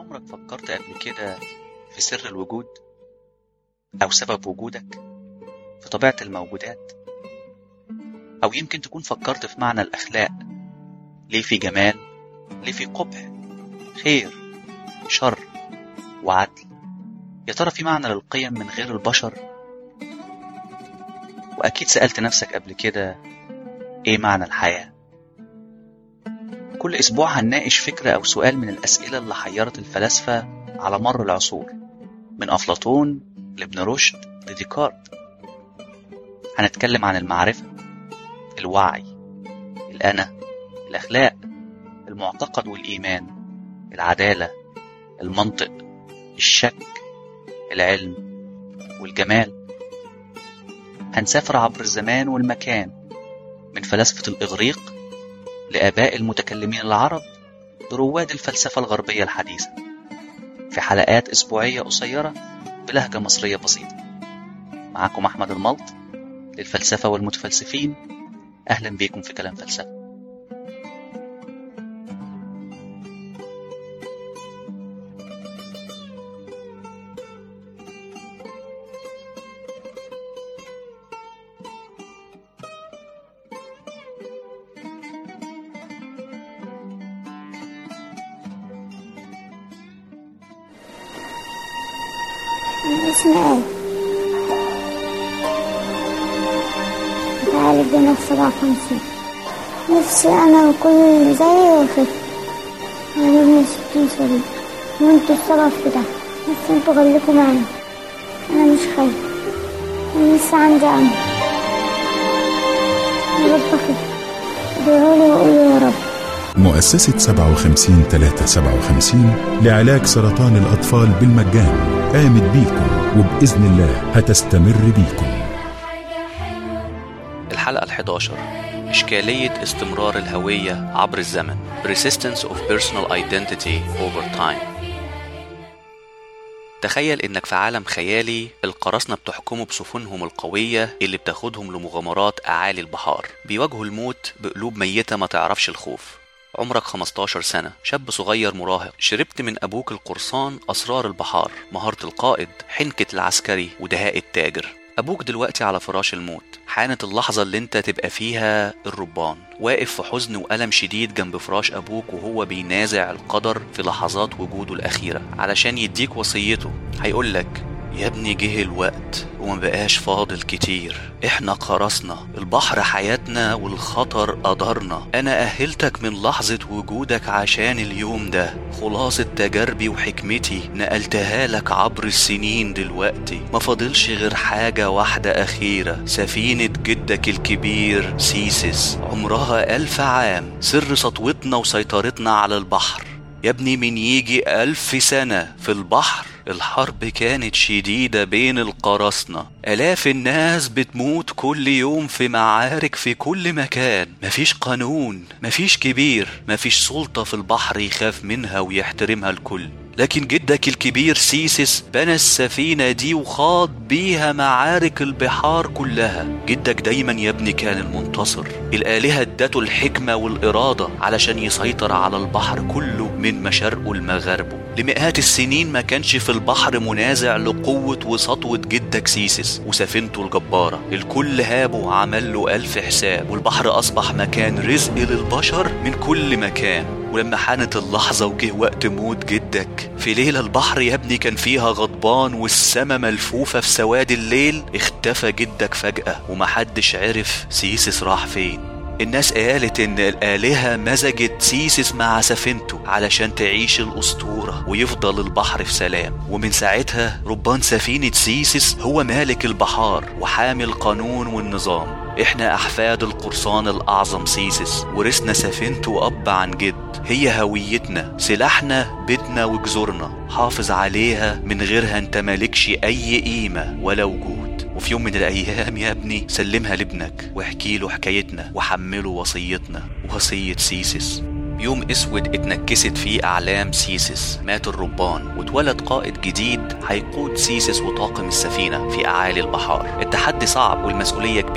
عمرك فكرت قبل كده في سر الوجود أو سبب وجودك في طبيعة الموجودات أو يمكن تكون فكرت في معنى الأخلاق ليه في جمال ليه في قبح خير شر وعدل يا ترى في معنى للقيم من غير البشر وأكيد سألت نفسك قبل كده إيه معنى الحياة كل أسبوع هنناقش فكرة أو سؤال من الأسئلة اللي حيرت الفلاسفة على مر العصور من أفلاطون لابن رشد لديكارت هنتكلم عن المعرفة الوعي الأنا الأخلاق المعتقد والإيمان العدالة المنطق الشك العلم والجمال هنسافر عبر الزمان والمكان من فلاسفة الإغريق لآباء المتكلمين العرب لرواد الفلسفة الغربية الحديثة في حلقات أسبوعية قصيرة بلهجة مصرية بسيطة معاكم أحمد الملط للفلسفة والمتفلسفين أهلا بيكم في كلام فلسفة اسمعي تعالي بينا في سبعة وخمسين نفسي أنا وكل اللي زيي وخف عجبني ستين صليب وانتوا السبب في ده بس انتوا خليكوا معانا أنا مش خايف أنا لسه عندي أمل يا رب خف ادعولي وقولوا يا رب مؤسسة 57 357 لعلاج سرطان الأطفال بالمجان قامت بيكم وبإذن الله هتستمر بيكم الحلقة ال11 إشكالية استمرار الهوية عبر الزمن Resistance of Personal Identity over Time تخيل إنك في عالم خيالي القراصنة بتحكمه بسفنهم القوية اللي بتاخدهم لمغامرات أعالي البحار بيواجهوا الموت بقلوب ميتة ما تعرفش الخوف عمرك 15 سنة شاب صغير مراهق شربت من أبوك القرصان أسرار البحار مهارة القائد حنكة العسكري ودهاء التاجر أبوك دلوقتي على فراش الموت حانت اللحظة اللي انت تبقى فيها الربان واقف في حزن وألم شديد جنب فراش أبوك وهو بينازع القدر في لحظات وجوده الأخيرة علشان يديك وصيته هيقولك يا ابني جه الوقت وما بقاش فاضل كتير احنا قرصنا البحر حياتنا والخطر قدرنا انا اهلتك من لحظة وجودك عشان اليوم ده خلاصة تجاربي وحكمتي نقلتها لك عبر السنين دلوقتي ما فاضلش غير حاجة واحدة اخيرة سفينة جدك الكبير سيسس عمرها الف عام سر سطوتنا وسيطرتنا على البحر يا ابني من يجي ألف سنة في البحر الحرب كانت شديدة بين القراصنة آلاف الناس بتموت كل يوم في معارك في كل مكان مفيش قانون مفيش كبير مفيش سلطة في البحر يخاف منها ويحترمها الكل لكن جدك الكبير سيسس بنى السفينة دي وخاض بيها معارك البحار كلها جدك دايما يا ابني كان المنتصر الآلهة ادته الحكمة والإرادة علشان يسيطر على البحر كله من مشارقه لمغاربه لمئات السنين ما كانش في البحر منازع لقوة وسطوة جدك سيسس وسفينته الجبارة الكل هابه وعمل له ألف حساب والبحر أصبح مكان رزق للبشر من كل مكان ولما حانت اللحظة وجه وقت موت جدك في ليلة البحر يا ابني كان فيها غضبان والسما ملفوفة في سواد الليل اختفى جدك فجأة ومحدش عرف سيسس راح فين الناس قالت ان الآلهة مزجت سيسس مع سفينته علشان تعيش الأسطورة ويفضل البحر في سلام ومن ساعتها ربان سفينة سيسس هو مالك البحار وحامي القانون والنظام احنا احفاد القرصان الاعظم سيسس ورثنا سفينته اب عن جد هي هويتنا سلاحنا بيتنا وجذورنا حافظ عليها من غيرها انت مالكش اي قيمة ولا وجود وفي يوم من الايام يا ابني سلمها لابنك واحكي له حكايتنا وحمله وصيتنا وصية سيسس يوم اسود اتنكست فيه اعلام سيسس مات الربان واتولد قائد جديد هيقود سيسس وطاقم السفينه في اعالي البحار التحدي صعب والمسؤوليه كبيره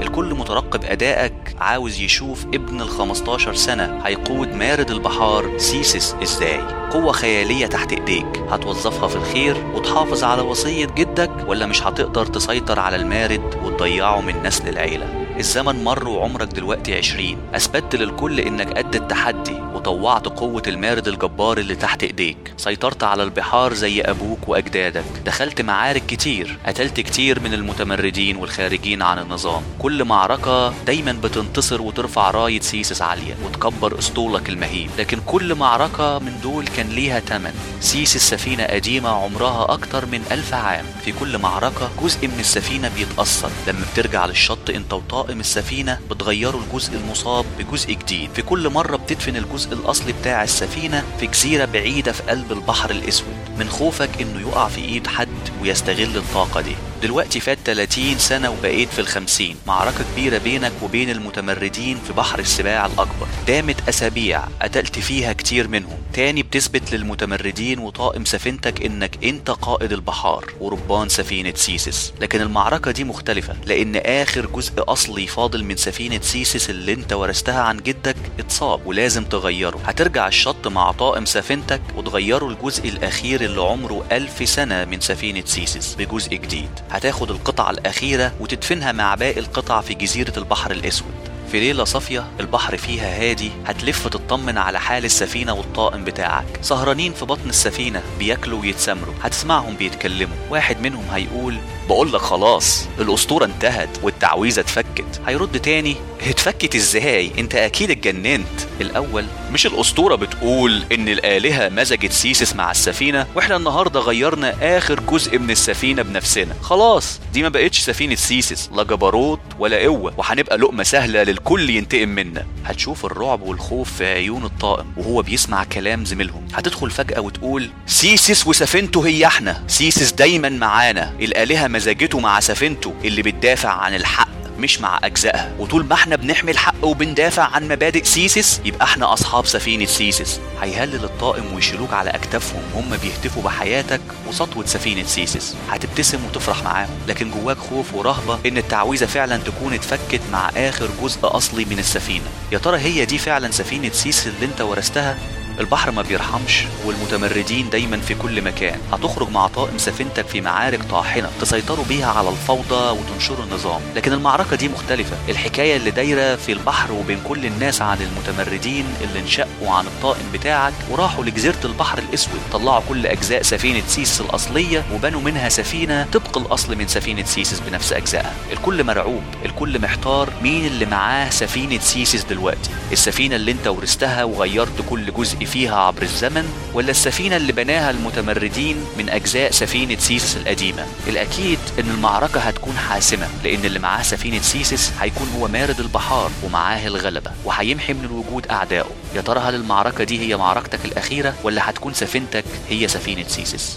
الكل مترقب أدائك عاوز يشوف ابن ال 15 سنة هيقود مارد البحار سيسس ازاي قوة خيالية تحت ايديك هتوظفها في الخير وتحافظ على وصية جدك ولا مش هتقدر تسيطر على المارد وتضيعه من نسل العيلة الزمن مر وعمرك دلوقتي عشرين أثبتت للكل إنك قد التحدي وطوعت قوة المارد الجبار اللي تحت إيديك سيطرت على البحار زي أبوك وأجدادك دخلت معارك كتير قتلت كتير من المتمردين والخارجين عن النظام كل معركة دايما بتنتصر وترفع راية سيسس عالية وتكبر أسطولك المهيب لكن كل معركة من دول كان ليها تمن سيسس سفينة قديمة عمرها أكتر من ألف عام في كل معركة جزء من السفينة بيتأثر لما بترجع للشط انت وطاقم السفينة بتغيروا الجزء المصاب بجزء جديد في كل مرة بتدفن الجزء الأصلي بتاع السفينة في جزيرة بعيدة في قلب البحر الأسود من خوفك إنه يقع في إيد حد ويستغل الطاقة دي دلوقتي فات 30 سنة وبقيت في الخمسين معركة كبيرة بينك وبين المتمردين في بحر السباع الأكبر دامت أسابيع قتلت فيها كتير منهم تاني بتثبت للمتمردين وطاقم سفينتك إنك أنت قائد البحار وربان سفينة سيسس لكن المعركة دي مختلفة لأن آخر جزء أصلي فاضل من سفينة سيسس اللي أنت ورثتها عن جدك اتصاب ولازم تغيره هترجع الشط مع طاقم سفينتك وتغيروا الجزء الأخير اللي عمره ألف سنة من سفينة سيسس بجزء جديد هتاخد القطعة الأخيرة وتدفنها مع باقي القطع في جزيرة البحر الأسود في ليلة صافية البحر فيها هادي هتلف تطمن على حال السفينة والطاقم بتاعك سهرانين في بطن السفينة بياكلوا ويتسامروا هتسمعهم بيتكلموا واحد منهم هيقول بقول لك خلاص الأسطورة انتهت والتعويذة اتفكت هيرد تاني اتفكت ازاي انت اكيد اتجننت الاول مش الاسطورة بتقول ان الالهة مزجت سيسس مع السفينة واحنا النهاردة غيرنا اخر جزء من السفينة بنفسنا خلاص دي ما بقتش سفينة سيسس لا جبروت ولا قوة وهنبقى لقمة سهلة للكل ينتقم منا هتشوف الرعب والخوف في عيون الطاقم وهو بيسمع كلام زميلهم هتدخل فجأة وتقول سيسس وسفينته هي احنا سيسس دايما معانا الالهة مزجته مع سفينته اللي بتدافع عن الحق مش مع أجزائها وطول ما احنا بنحمي الحق وبندافع عن مبادئ سيسس يبقى احنا أصحاب سفينة سيسس هيهلل الطاقم ويشيلوك على أكتافهم هم بيهتفوا بحياتك وسطوة سفينة سيسس هتبتسم وتفرح معاهم لكن جواك خوف ورهبة إن التعويذة فعلا تكون اتفكت مع آخر جزء أصلي من السفينة يا ترى هي دي فعلا سفينة سيسس اللي انت ورثتها البحر ما بيرحمش والمتمردين دايما في كل مكان هتخرج مع طاقم سفينتك في معارك طاحنة تسيطروا بيها على الفوضى وتنشروا النظام لكن المعركة دي مختلفة الحكاية اللي دايرة في البحر وبين كل الناس عن المتمردين اللي انشقوا عن الطاقم بتاعك وراحوا لجزيرة البحر الأسود طلعوا كل أجزاء سفينة سيسس الأصلية وبنوا منها سفينة طبق الأصل من سفينة سيسس بنفس أجزائها الكل مرعوب الكل محتار مين اللي معاه سفينة سيسس دلوقتي السفينة اللي انت ورثتها وغيرت كل جزء فيها عبر الزمن ولا السفينة اللي بناها المتمردين من أجزاء سفينة سيسس القديمة الأكيد إن المعركة هتكون حاسمة لأن اللي معاه سفينة سيسس هيكون هو مارد البحار ومعاه الغلبة وهيمحي من الوجود أعدائه يا ترى هل المعركة دي هي معركتك الأخيرة ولا هتكون سفينتك هي سفينة سيسس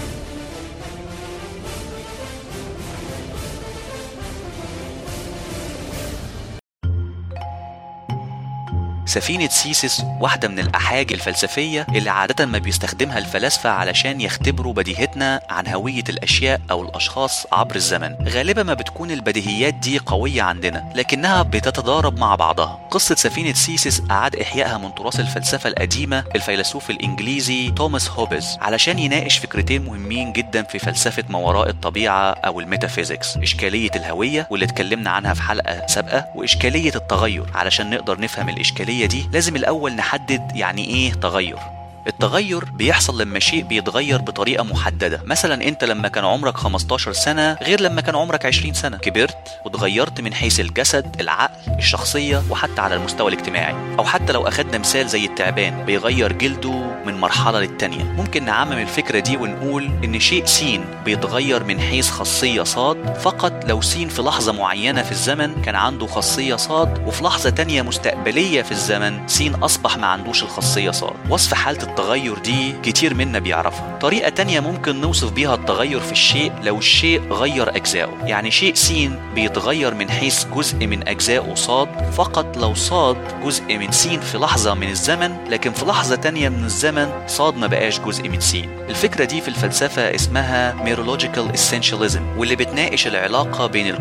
سفينة سيسس واحدة من الأحاج الفلسفية اللي عادة ما بيستخدمها الفلاسفة علشان يختبروا بديهتنا عن هوية الأشياء أو الأشخاص عبر الزمن غالبا ما بتكون البديهيات دي قوية عندنا لكنها بتتضارب مع بعضها قصة سفينة سيسس أعاد إحيائها من تراث الفلسفة القديمة الفيلسوف الإنجليزي توماس هوبز علشان يناقش فكرتين مهمين جدا في فلسفة ما وراء الطبيعة أو الميتافيزيكس إشكالية الهوية واللي اتكلمنا عنها في حلقة سابقة وإشكالية التغير علشان نقدر نفهم الإشكالية العملية دي لازم الأول نحدد يعني إيه تغير التغير بيحصل لما شيء بيتغير بطريقة محددة مثلا انت لما كان عمرك 15 سنة غير لما كان عمرك 20 سنة كبرت وتغيرت من حيث الجسد العقل الشخصية وحتى على المستوى الاجتماعي او حتى لو اخدنا مثال زي التعبان بيغير جلده من مرحلة للتانية ممكن نعمم الفكرة دي ونقول ان شيء سين بيتغير من حيث خاصية صاد فقط لو سين في لحظة معينة في الزمن كان عنده خاصية صاد وفي لحظة تانية مستقبلية في الزمن سين أصبح ما عندوش الخاصية صاد وصف حالة التغير دي كتير منا بيعرفها طريقة تانية ممكن نوصف بيها التغير في الشيء لو الشيء غير أجزائه يعني شيء سين بيتغير من حيث جزء من أجزائه صاد فقط لو صاد جزء من سين في لحظة من الزمن لكن في لحظة تانية من الزمن صاد ما بقاش جزء من سين الفكرة دي في الفلسفة اسمها ميرولوجيكال essentialism واللي بتناقش العلاقة بين الكل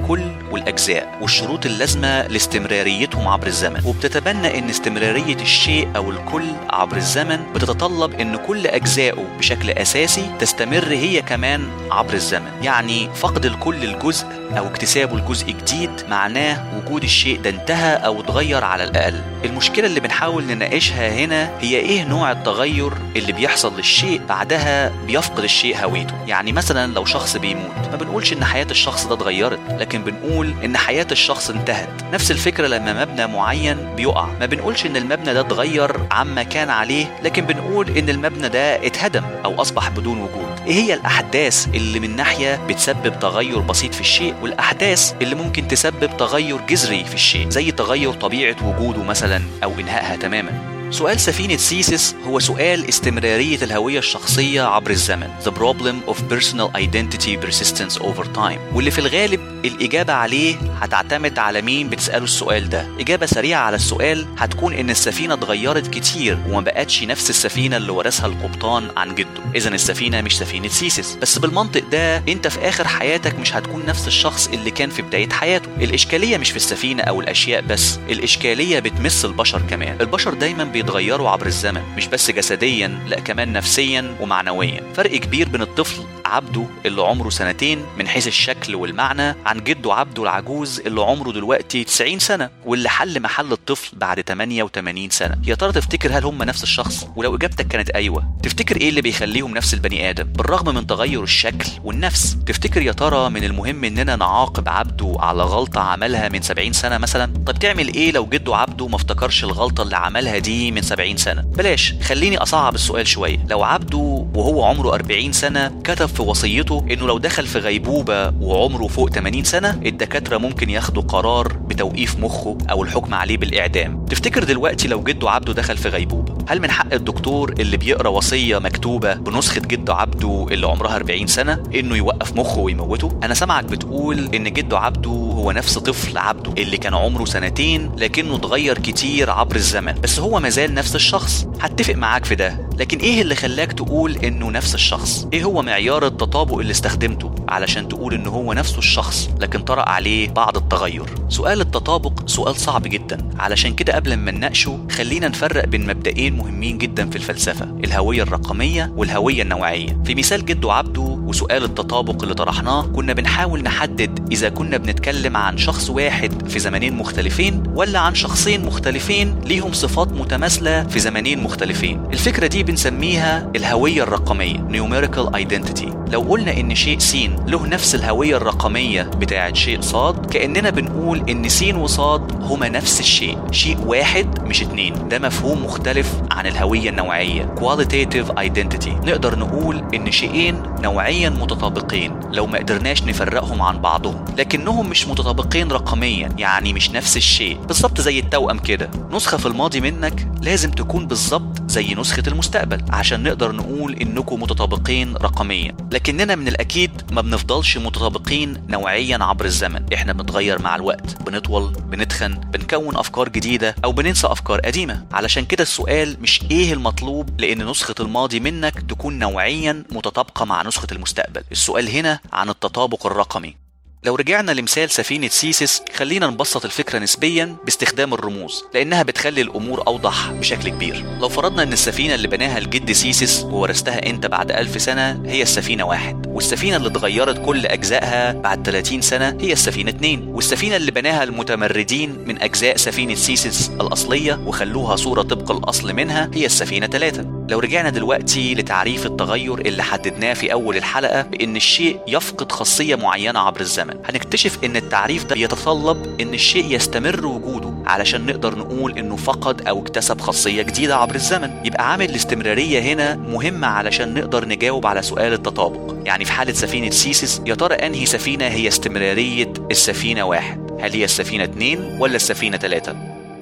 والأجزاء والشروط اللازمة لاستمراريتهم عبر الزمن وبتتبنى أن استمرارية الشيء أو الكل عبر الزمن بتتطلب أن كل أجزائه بشكل أساسي تستمر هي كمان عبر الزمن يعني فقد الكل الجزء أو اكتسابه الجزء جديد معناه وجود الشيء ده انتهى أو اتغير على الأقل المشكلة اللي بنحاول نناقشها هنا هي إيه نوع التغير اللي بيحصل للشيء بعدها بيفقد الشيء هويته يعني مثلا لو شخص بيموت ما بنقولش إن حياة الشخص ده اتغيرت لكن بنقول إن حياة الشخص انتهت نفس الفكرة لما مبنى معين بيقع ما بنقولش إن المبنى ده اتغير عما كان عليه لكن بنقول إن المبنى ده اتهدم أو أصبح بدون وجود إيه هي الأحداث اللي من ناحية بتسبب تغير بسيط في الشيء والأحداث اللي ممكن تسبب تغير جذري في الشيء زي تغير طبيعة وجوده مثلا أو إنهائها تماما سؤال سفينة سيسس هو سؤال استمرارية الهوية الشخصية عبر الزمن The problem of personal identity persistence over time واللي في الغالب الإجابة عليه هتعتمد على مين بتسأله السؤال ده إجابة سريعة على السؤال هتكون إن السفينة اتغيرت كتير وما بقتش نفس السفينة اللي ورثها القبطان عن جده إذا السفينة مش سفينة سيسس بس بالمنطق ده أنت في آخر حياتك مش هتكون نفس الشخص اللي كان في بداية حياته الإشكالية مش في السفينة أو الأشياء بس الإشكالية بتمس البشر كمان البشر دايما بيتغيروا عبر الزمن مش بس جسديا لا كمان نفسيا ومعنويا فرق كبير بين الطفل عبده اللي عمره سنتين من حيث الشكل والمعنى عن جده عبده العجوز اللي عمره دلوقتي 90 سنة واللي حل محل الطفل بعد 88 سنة يا ترى تفتكر هل هم نفس الشخص ولو إجابتك كانت أيوة تفتكر إيه اللي بيخليهم نفس البني آدم بالرغم من تغير الشكل والنفس تفتكر يا ترى من المهم إننا نعاقب عبده على غلطة عملها من 70 سنة مثلا طب تعمل إيه لو جده عبده ما افتكرش الغلطة اللي عملها دي من 70 سنة بلاش خليني أصعب السؤال شوية لو عبده وهو عمره 40 سنة كتب في وصيته إنه لو دخل في غيبوبة وعمره فوق 80 سنة الدكاترة ممكن ياخدوا قرار بتوقيف مخه أو الحكم عليه بالإعدام تفتكر دلوقتي لو جده عبده دخل في غيبوبة هل من حق الدكتور اللي بيقرا وصية مكتوبة بنسخة جده عبده اللي عمرها 40 سنة إنه يوقف مخه ويموته أنا سامعك بتقول إن جده عبده هو نفس طفل عبده اللي كان عمره سنتين لكنه اتغير كتير عبر الزمن بس هو مازال نفس الشخص هتفق معاك في ده لكن ايه اللي خلاك تقول انه نفس الشخص ايه هو معيار التطابق اللي استخدمته علشان تقول انه هو نفسه الشخص لكن طرأ عليه بعض التغير سؤال التطابق سؤال صعب جدا علشان كده قبل ما نناقشه خلينا نفرق بين مبدئين مهمين جدا في الفلسفة الهوية الرقمية والهوية النوعية في مثال جده عبده وسؤال التطابق اللي طرحناه كنا بنحاول نحدد إذا كنا بنتكلم عن شخص واحد في زمنين مختلفين ولا عن شخصين مختلفين ليهم صفات متماثلة في زمنين مختلفين الفكرة دي بنسميها الهوية الرقمية numerical identity لو قلنا إن شيء س له نفس الهوية الرقمية بتاعة شيء صاد كأننا بنقول إن س وصاد هما نفس الشيء شيء واحد مش اتنين ده مفهوم مختلف عن الهوية النوعية qualitative identity نقدر نقول إن شيئين نوعيا متطابقين لو ما قدرناش نفرقهم عن بعضهم لكنهم مش متطابقين رقميا يعني مش نفس الشيء بالظبط زي التوأم كده نسخة في الماضي منك لازم تكون بالظبط زي نسخة المستقبل عشان نقدر نقول إنكم متطابقين رقميا لكننا من الأكيد ما بنفضلش متطابقين نوعيا عبر الزمن إحنا بنتغير مع الوقت بنطول بنتخن بنكون أفكار جديدة أو بننسى أفكار قديمة علشان كده السؤال مش إيه المطلوب لأن نسخة الماضي منك تكون نوعيا متطابقة مع نسخة المستقبل السؤال هنا عن التطابق الرقمي لو رجعنا لمثال سفينة سيسس خلينا نبسط الفكرة نسبيا باستخدام الرموز لأنها بتخلي الأمور أوضح بشكل كبير لو فرضنا أن السفينة اللي بناها الجد سيسس وورثتها أنت بعد ألف سنة هي السفينة واحد والسفينة اللي اتغيرت كل أجزائها بعد 30 سنة هي السفينة اتنين والسفينة اللي بناها المتمردين من أجزاء سفينة سيسس الأصلية وخلوها صورة طبق الأصل منها هي السفينة ثلاثة لو رجعنا دلوقتي لتعريف التغير اللي حددناه في أول الحلقة بأن الشيء يفقد خاصية معينة عبر الزمن هنكتشف ان التعريف ده بيتطلب ان الشيء يستمر وجوده علشان نقدر نقول انه فقد او اكتسب خاصية جديدة عبر الزمن يبقى عامل الاستمرارية هنا مهمة علشان نقدر نجاوب على سؤال التطابق يعني في حالة سفينة سيسس يا ترى انهي سفينة هي استمرارية السفينة واحد هل هي السفينة اتنين ولا السفينة تلاتة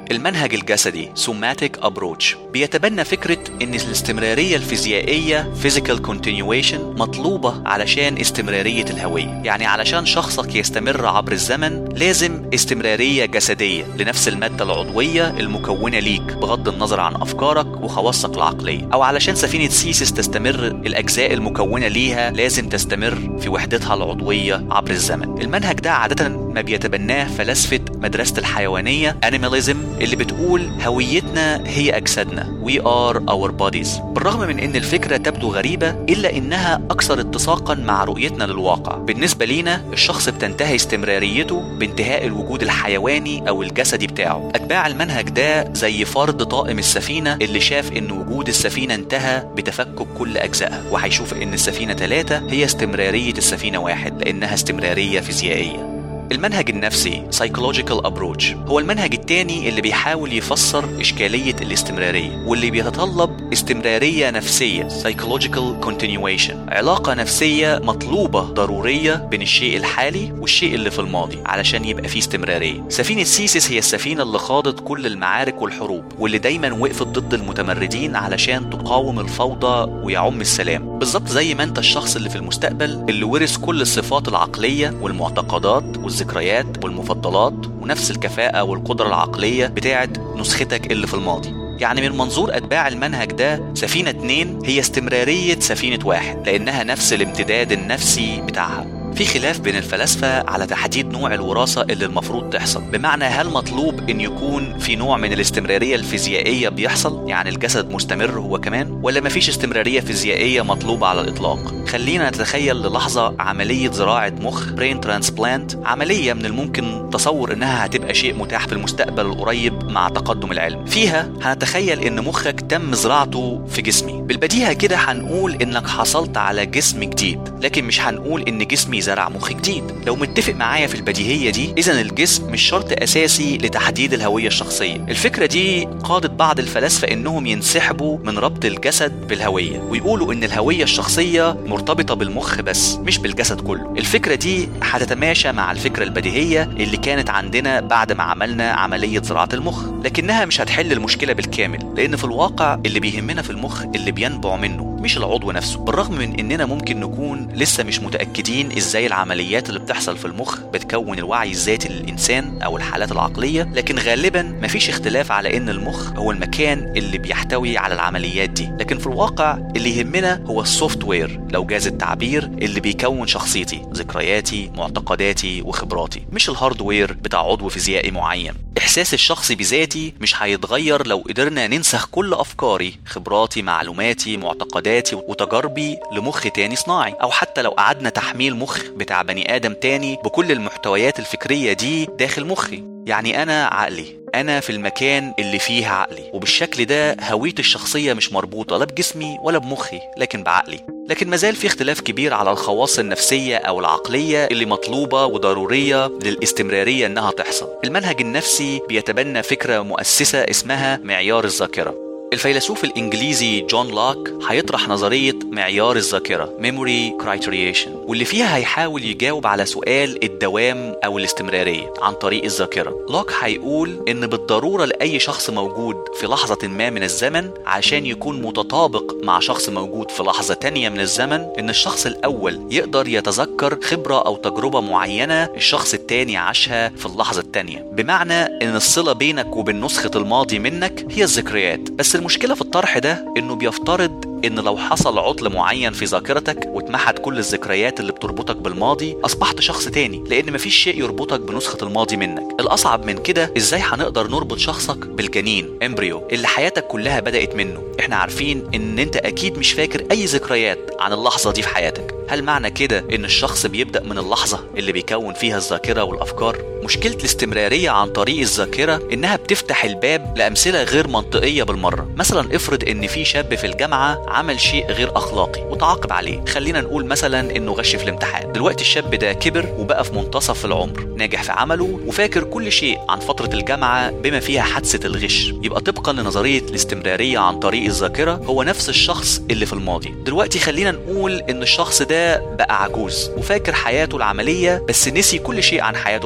المنهج الجسدي somatic approach بيتبنى فكرة إن الاستمرارية الفيزيائية physical continuation مطلوبة علشان استمرارية الهوية يعني علشان شخصك يستمر عبر الزمن لازم استمرارية جسدية لنفس المادة العضوية المكونة ليك بغض النظر عن أفكارك وخواصك العقلية أو علشان سفينة سيسس تستمر الأجزاء المكونة ليها لازم تستمر في وحدتها العضوية عبر الزمن المنهج ده عادة ما بيتبناه فلاسفة مدرسة الحيوانية animalism اللي بتقول هويتنا هي أجسادنا we are our bodies بالرغم من أن الفكرة تبدو غريبة إلا إنها أكثر اتساقا مع رؤيتنا للواقع بالنسبة لينا الشخص بتنتهي استمراريته بانتهاء الوجود الحيواني أو الجسدي بتاعه أتباع المنهج ده زي فرد طائم السفينة اللي شاف إن وجود السفينة انتهى بتفكك كل أجزائها وهيشوف إن السفينة ثلاثة هي استمرارية السفينة واحد لأنها استمرارية فيزيائية المنهج النفسي psychological approach هو المنهج الثاني اللي بيحاول يفسر إشكالية الاستمرارية واللي بيتطلب استمرارية نفسية psychological continuation علاقة نفسية مطلوبة ضرورية بين الشيء الحالي والشيء اللي في الماضي علشان يبقى فيه استمرارية سفينة سيسس هي السفينة اللي خاضت كل المعارك والحروب واللي دايما وقفت ضد المتمردين علشان تقاوم الفوضى ويعم السلام بالظبط زي ما انت الشخص اللي في المستقبل اللي ورث كل الصفات العقلية والمعتقدات والذكريات والمفضلات ونفس الكفاءة والقدرة العقلية بتاعت نسختك اللي في الماضي يعني من منظور أتباع المنهج ده سفينة اتنين هي استمرارية سفينة واحد لأنها نفس الامتداد النفسي بتاعها في خلاف بين الفلاسفة على تحديد نوع الوراثة اللي المفروض تحصل بمعنى هل مطلوب ان يكون في نوع من الاستمرارية الفيزيائية بيحصل يعني الجسد مستمر هو كمان ولا مفيش استمرارية فيزيائية مطلوبة على الإطلاق خلينا نتخيل للحظة عملية زراعة مخ برين ترانسبلانت عملية من الممكن تصور انها هتبقى شيء متاح في المستقبل القريب مع تقدم العلم فيها هنتخيل ان مخك تم زراعته في جسمي بالبديهة كده هنقول انك حصلت على جسم جديد لكن مش هنقول ان جسمي زرع مخ جديد لو متفق معايا في البديهية دي إذا الجسم مش شرط أساسي لتحديد الهوية الشخصية الفكرة دي قادت بعض الفلاسفة إنهم ينسحبوا من ربط الجسد بالهوية ويقولوا إن الهوية الشخصية مرتبطة بالمخ بس مش بالجسد كله الفكرة دي هتتماشى مع الفكرة البديهية اللي كانت عندنا بعد ما عملنا عملية زراعة المخ لكنها مش هتحل المشكلة بالكامل لأن في الواقع اللي بيهمنا في المخ اللي بينبع منه مش العضو نفسه بالرغم من اننا ممكن نكون لسه مش متاكدين ازاي العمليات اللي بتحصل في المخ بتكون الوعي الذاتي للانسان او الحالات العقليه لكن غالبا مفيش اختلاف على ان المخ هو المكان اللي بيحتوي على العمليات دي لكن في الواقع اللي يهمنا هو السوفت وير لو جاز التعبير اللي بيكون شخصيتي ذكرياتي معتقداتي وخبراتي مش الهاردوير بتاع عضو فيزيائي معين احساس الشخص بذاتي مش هيتغير لو قدرنا ننسخ كل افكاري خبراتي معلوماتي معتقداتي عاداتي وتجاربي لمخ تاني صناعي او حتى لو قعدنا تحميل مخ بتاع بني ادم تاني بكل المحتويات الفكريه دي داخل مخي يعني انا عقلي انا في المكان اللي فيه عقلي وبالشكل ده هويتي الشخصيه مش مربوطه لا بجسمي ولا بمخي لكن بعقلي لكن مازال في اختلاف كبير على الخواص النفسيه او العقليه اللي مطلوبه وضروريه للاستمراريه انها تحصل المنهج النفسي بيتبنى فكره مؤسسه اسمها معيار الذاكره الفيلسوف الإنجليزي جون لوك هيطرح نظرية معيار الذاكرة Memory Criterion واللي فيها هيحاول يجاوب على سؤال الدوام أو الاستمرارية عن طريق الذاكرة لوك هيقول إن بالضرورة لأي شخص موجود في لحظة ما من الزمن عشان يكون متطابق مع شخص موجود في لحظة تانية من الزمن إن الشخص الأول يقدر يتذكر خبرة أو تجربة معينة الشخص التاني عاشها في اللحظة التانية بمعنى إن الصلة بينك وبين نسخة الماضي منك هي الذكريات بس المشكلة في الطرح ده إنه بيفترض إن لو حصل عطل معين في ذاكرتك واتمحت كل الذكريات اللي بتربطك بالماضي أصبحت شخص تاني لأن مفيش شيء يربطك بنسخة الماضي منك الأصعب من كده إزاي هنقدر نربط شخصك بالجنين امبريو اللي حياتك كلها بدأت منه إحنا عارفين إن أنت أكيد مش فاكر أي ذكريات عن اللحظة دي في حياتك هل معنى كده إن الشخص بيبدأ من اللحظة اللي بيكون فيها الذاكرة والأفكار؟ مشكلة الاستمرارية عن طريق الذاكرة إنها بتفتح الباب لأمثلة غير منطقية بالمرة مثلا افرض إن في شاب في الجامعة عمل شيء غير أخلاقي وتعاقب عليه خلينا نقول مثلا إنه غش في الامتحان دلوقتي الشاب ده كبر وبقى في منتصف العمر ناجح في عمله وفاكر كل شيء عن فترة الجامعة بما فيها حادثة الغش يبقى طبقا لنظرية الاستمرارية عن طريق الذاكرة هو نفس الشخص اللي في الماضي دلوقتي خلينا نقول إن الشخص ده بقى عجوز وفاكر حياته العملية بس نسي كل شيء عن حياته في الجامعة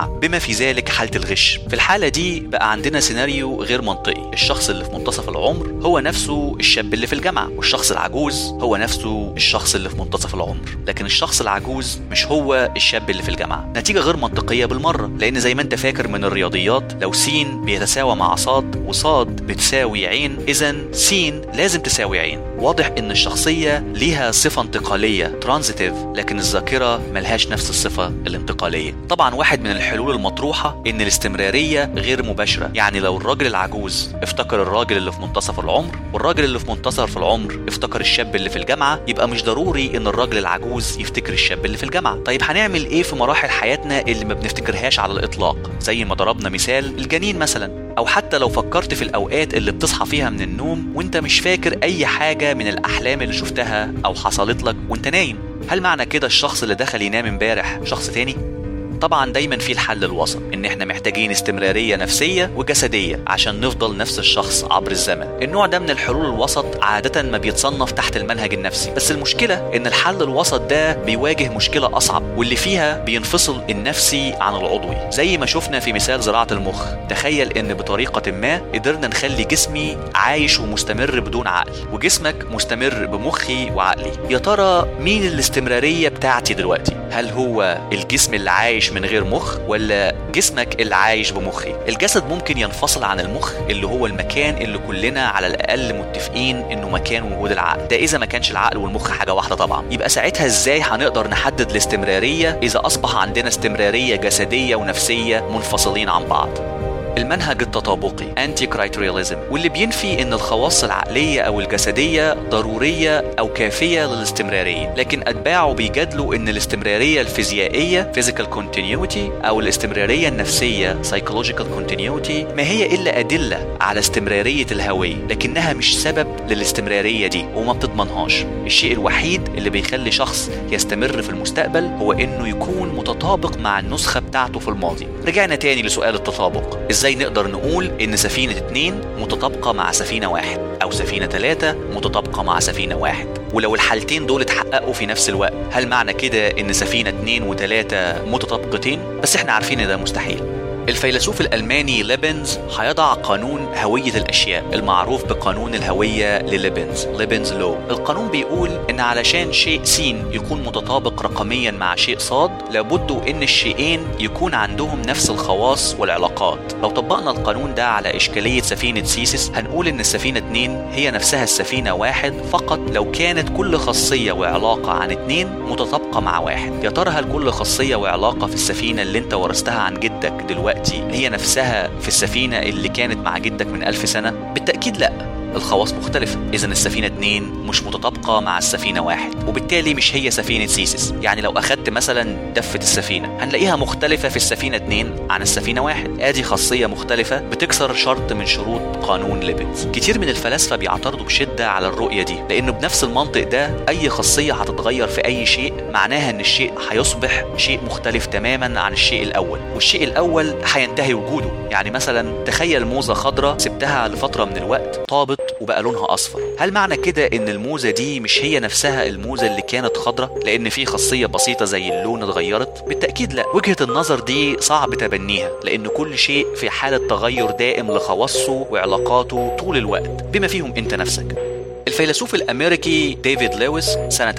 الجامعة بما في ذلك حالة الغش في الحالة دي بقى عندنا سيناريو غير منطقي الشخص اللي في منتصف العمر هو نفسه الشاب اللي في الجامعة والشخص العجوز هو نفسه الشخص اللي في منتصف العمر لكن الشخص العجوز مش هو الشاب اللي في الجامعة نتيجة غير منطقية بالمرة لأن زي ما انت فاكر من الرياضيات لو س بيتساوى مع صاد وصاد بتساوي عين إذا س لازم تساوي عين واضح ان الشخصية ليها صفة انتقالية ترانزيتيف لكن الذاكرة ملهاش نفس الصفة الانتقالية طبعا واحد من الحلول المطروحة ان الاستمرارية غير مباشرة يعني لو الراجل العجوز افتكر الراجل اللي في منتصف العمر والراجل اللي في منتصف العمر افتكر الشاب اللي في الجامعة يبقى مش ضروري ان الراجل العجوز يفتكر الشاب اللي في الجامعة طيب هنعمل ايه في مراحل حياتنا اللي ما بنفتكرهاش على الاطلاق زي ما ضربنا مثال الجنين مثلا او حتى لو فكرت في الاوقات اللي بتصحى فيها من النوم وانت مش فاكر اي حاجه من الاحلام اللي شفتها او حصلت لك وانت نايم هل معنى كده الشخص اللي دخل ينام امبارح شخص تاني طبعا دايما في الحل الوسط ان احنا محتاجين استمراريه نفسيه وجسديه عشان نفضل نفس الشخص عبر الزمن النوع ده من الحلول الوسط عاده ما بيتصنف تحت المنهج النفسي بس المشكله ان الحل الوسط ده بيواجه مشكله اصعب واللي فيها بينفصل النفسي عن العضوي زي ما شفنا في مثال زراعه المخ تخيل ان بطريقه ما قدرنا نخلي جسمي عايش ومستمر بدون عقل وجسمك مستمر بمخي وعقلي يا ترى مين الاستمراريه بتاعتي دلوقتي هل هو الجسم اللي عايش من غير مخ ولا جسمك اللي عايش بمخي الجسد ممكن ينفصل عن المخ اللي هو المكان اللي كلنا على الاقل متفقين انه مكان وجود العقل ده اذا ما كانش العقل والمخ حاجه واحده طبعا يبقى ساعتها ازاي هنقدر نحدد الاستمراريه اذا اصبح عندنا استمراريه جسديه ونفسيه منفصلين عن بعض المنهج التطابقي انتي كرايترياليزم واللي بينفي ان الخواص العقليه او الجسديه ضروريه او كافيه للاستمراريه لكن اتباعه بيجادلوا ان الاستمراريه الفيزيائيه physical continuity او الاستمراريه النفسيه psychological continuity ما هي الا ادله على استمراريه الهويه لكنها مش سبب للاستمراريه دي وما بتضمنهاش الشيء الوحيد اللي بيخلي شخص يستمر في المستقبل هو انه يكون متطابق مع النسخه بتاعته في الماضي رجعنا تاني لسؤال التطابق ازاي نقدر نقول ان سفينة اتنين متطابقة مع سفينة واحد او سفينة تلاتة متطابقة مع سفينة واحد ولو الحالتين دول اتحققوا في نفس الوقت هل معنى كده ان سفينة اتنين وتلاتة متطابقتين بس احنا عارفين ان ده مستحيل الفيلسوف الألماني ليبنز هيضع قانون هوية الأشياء المعروف بقانون الهوية لليبنز ليبنز لو القانون بيقول إن علشان شيء س يكون متطابق رقميا مع شيء صاد لابد إن الشيئين يكون عندهم نفس الخواص والعلاقات لو طبقنا القانون ده على إشكالية سفينة سيسس هنقول إن السفينة 2 هي نفسها السفينة واحد فقط لو كانت كل خاصية وعلاقة عن اتنين متطابقة مع واحد يا ترى هل كل خاصية وعلاقة في السفينة اللي انت ورثتها عن جدك دلوقتي دلوقتي هي نفسها في السفينة اللي كانت مع جدك من ألف سنة؟ بالتأكيد لأ الخواص مختلفة إذا السفينة 2 مش متطابقة مع السفينة واحد وبالتالي مش هي سفينة سيسس يعني لو أخدت مثلا دفة السفينة هنلاقيها مختلفة في السفينة 2 عن السفينة واحد آدي خاصية مختلفة بتكسر شرط من شروط قانون ليبنز كتير من الفلاسفة بيعترضوا بشدة على الرؤية دي لأنه بنفس المنطق ده أي خاصية هتتغير في أي شيء معناها إن الشيء هيصبح شيء مختلف تماما عن الشيء الأول والشيء الأول هينتهي وجوده يعني مثلا تخيل موزة خضراء سبتها لفترة من الوقت طابت وبقى لونها اصفر هل معنى كده ان الموزه دي مش هي نفسها الموزه اللي كانت خضراء لان في خاصيه بسيطه زي اللون اتغيرت بالتاكيد لا وجهه النظر دي صعب تبنيها لان كل شيء في حاله تغير دائم لخواصه وعلاقاته طول الوقت بما فيهم انت نفسك الفيلسوف الامريكي ديفيد لويس سنة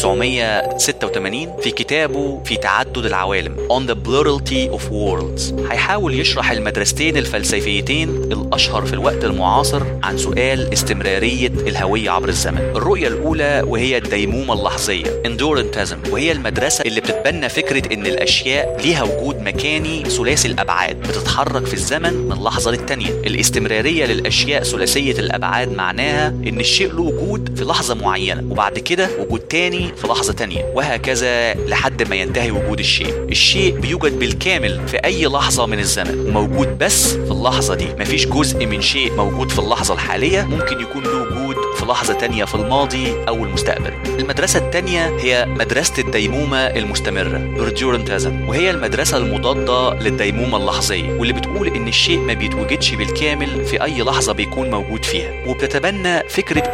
1986 في كتابه في تعدد العوالم On the Plurality of Worlds هيحاول يشرح المدرستين الفلسفيتين الأشهر في الوقت المعاصر عن سؤال استمرارية الهوية عبر الزمن الرؤية الأولى وهي الديمومة اللحظية Endurantism وهي المدرسة اللي بتتبنى فكرة إن الأشياء ليها وجود مكاني ثلاثي الأبعاد بتتحرك في الزمن من لحظة للتانية الاستمرارية للأشياء ثلاثية الأبعاد معناها إن الشيء له وجود في لحظة معينة وبعد كده وجود تاني في لحظة تانية وهكذا لحد ما ينتهي وجود الشيء الشيء بيوجد بالكامل في أي لحظة من الزمن موجود بس في اللحظة دي مفيش جزء من شيء موجود في اللحظة الحالية ممكن يكون له وجود في لحظة تانية في الماضي أو المستقبل المدرسة التانية هي مدرسة الديمومة المستمرة Endurantism وهي المدرسة المضادة للديمومة اللحظية واللي بتقول إن الشيء ما بيتوجدش بالكامل في أي لحظة بيكون موجود فيها وبتتبنى فكرة إن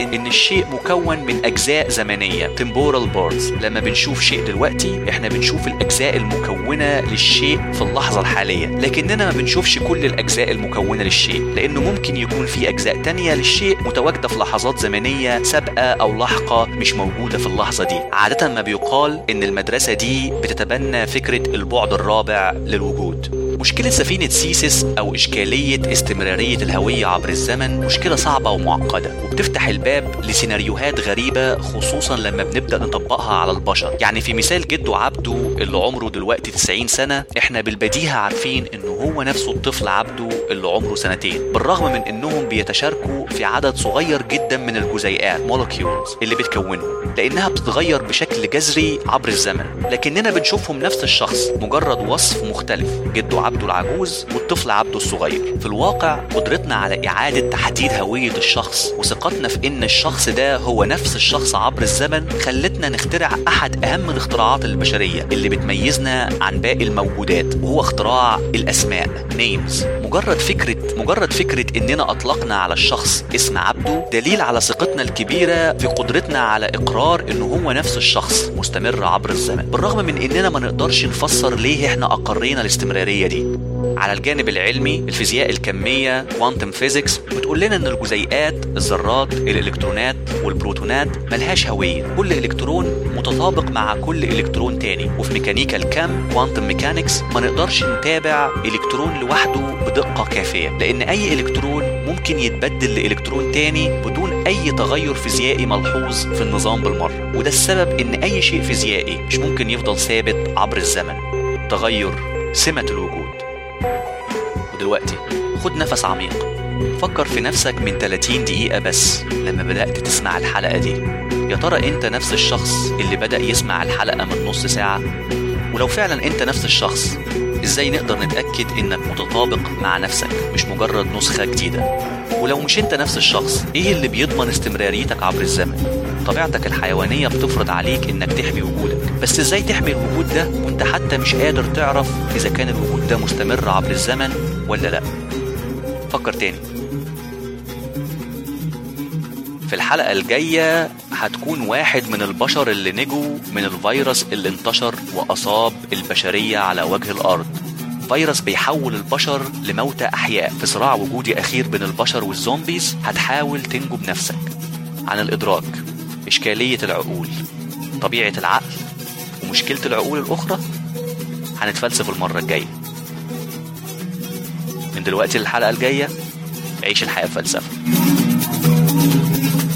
ان الشيء مكون من اجزاء زمنيه temporal parts لما بنشوف شيء دلوقتي احنا بنشوف الاجزاء المكونه للشيء في اللحظه الحاليه لكننا ما بنشوفش كل الاجزاء المكونه للشيء لانه ممكن يكون في اجزاء تانية للشيء متواجده في لحظات زمنيه سابقه او لاحقه مش موجوده في اللحظه دي عاده ما بيقال ان المدرسه دي بتتبنى فكره البعد الرابع للوجود مشكلة سفينة سيسس أو إشكالية استمرارية الهوية عبر الزمن مشكلة صعبة ومعقدة وبتفتح الباب لسيناريوهات غريبة خصوصا لما بنبدأ نطبقها على البشر يعني في مثال جده عبده اللي عمره دلوقتي 90 سنة احنا بالبديهة عارفين انه هو نفسه الطفل عبده اللي عمره سنتين بالرغم من انهم بيتشاركوا في عدد صغير جدا من الجزيئات molecules اللي بتكونهم لانها بتتغير بشكل جذري عبر الزمن لكننا بنشوفهم نفس الشخص مجرد وصف مختلف جده عبده العجوز والطفل عبده الصغير في الواقع قدرتنا على إعادة تحديد هوية الشخص وثقتنا في إن الشخص ده هو نفس الشخص عبر الزمن خلتنا نخترع أحد أهم الاختراعات البشرية اللي بتميزنا عن باقي الموجودات وهو اختراع الأسماء names مجرد فكرة مجرد فكرة إننا أطلقنا على الشخص اسم عبده دليل على ثقتنا الكبيرة في قدرتنا على إقرار إنه هو نفس الشخص مستمر عبر الزمن بالرغم من إننا ما نقدرش نفسر ليه إحنا أقرينا الاستمرارية دي على الجانب العلمي الفيزياء الكمية كوانتم فيزيكس بتقول لنا ان الجزيئات الذرات الالكترونات والبروتونات ملهاش هوية كل الكترون متطابق مع كل الكترون تاني وفي ميكانيكا الكم كوانتم ميكانيكس ما نقدرش نتابع الكترون لوحده بدقة كافية لان اي الكترون ممكن يتبدل لالكترون تاني بدون اي تغير فيزيائي ملحوظ في النظام بالمرة وده السبب ان اي شيء فيزيائي مش ممكن يفضل ثابت عبر الزمن تغير سمة الوجود ودلوقتي خد نفس عميق فكر في نفسك من 30 دقيقة بس لما بدأت تسمع الحلقة دي يا ترى انت نفس الشخص اللي بدأ يسمع الحلقة من نص ساعة ولو فعلا انت نفس الشخص ازاي نقدر نتأكد انك متطابق مع نفسك مش مجرد نسخة جديدة ولو مش انت نفس الشخص ايه اللي بيضمن استمراريتك عبر الزمن طبيعتك الحيوانية بتفرض عليك انك تحمي وجودك بس ازاي تحمي الوجود ده وانت حتى مش قادر تعرف اذا كان الوجود ده مستمر عبر الزمن ولا لا فكر تاني في الحلقة الجاية هتكون واحد من البشر اللي نجوا من الفيروس اللي انتشر وأصاب البشرية على وجه الأرض فيروس بيحول البشر لموتى أحياء في صراع وجودي أخير بين البشر والزومبيز هتحاول تنجو بنفسك عن الإدراك إشكالية العقول طبيعة العقل ومشكلة العقول الأخرى هنتفلسف المرة الجاية من دلوقتي للحلقة الجاية عيش الحياة بفلسفة